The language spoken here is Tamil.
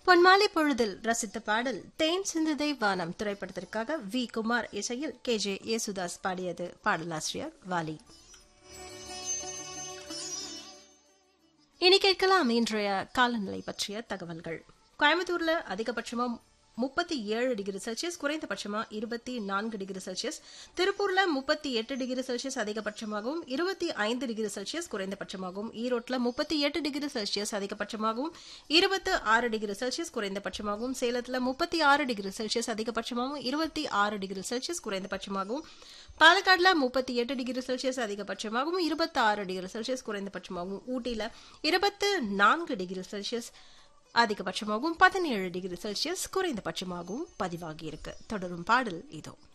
பொன்மாலை பொழுதில் ரசித்த பாடல் தேன் சிந்துதை வானம் திரைப்படத்திற்காக வி குமார் இசையில் கே ஜே யேசுதாஸ் பாடியது பாடலாசிரியர் வாலி இனி கேட்கலாம் இன்றைய காலநிலை பற்றிய தகவல்கள் கோயம்புத்தூர்ல அதிகபட்சமா முப்பத்தி ஏழு டிகிரி செல்சியஸ் குறைந்தபட்சமா இருபத்தி நான்கு டிகிரி செல்சியஸ் திருப்பூர்ல முப்பத்தி எட்டு டிகிரி செல்சியஸ் அதிகபட்சமாகவும் இருபத்தி ஐந்து டிகிரி செல்சியஸ் குறைந்தபட்சமாகவும் ஈரோட்ல முப்பத்தி எட்டு டிகிரி செல்சியஸ் அதிகபட்சமாகவும் இருபத்தி ஆறு டிகிரி செல்சியஸ் குறைந்தபட்சமாகவும் சேலத்துல முப்பத்தி ஆறு டிகிரி செல்சியஸ் அதிகபட்சமாகவும் இருபத்தி ஆறு டிகிரி செல்சியஸ் குறைந்தபட்சமாகவும் பாலக்காடுல முப்பத்தி எட்டு டிகிரி செல்சியஸ் அதிகபட்சமாகவும் இருபத்தி ஆறு டிகிரி செல்சியஸ் குறைந்தபட்சமாகவும் ஊட்டியில இருபத்து நான்கு டிகிரி செல்சியஸ் அதிகபட்சமாகவும் பதினேழு டிகிரி செல்சியஸ் குறைந்தபட்சமாகவும் பதிவாகியிருக்கு தொடரும் பாடல் இதோ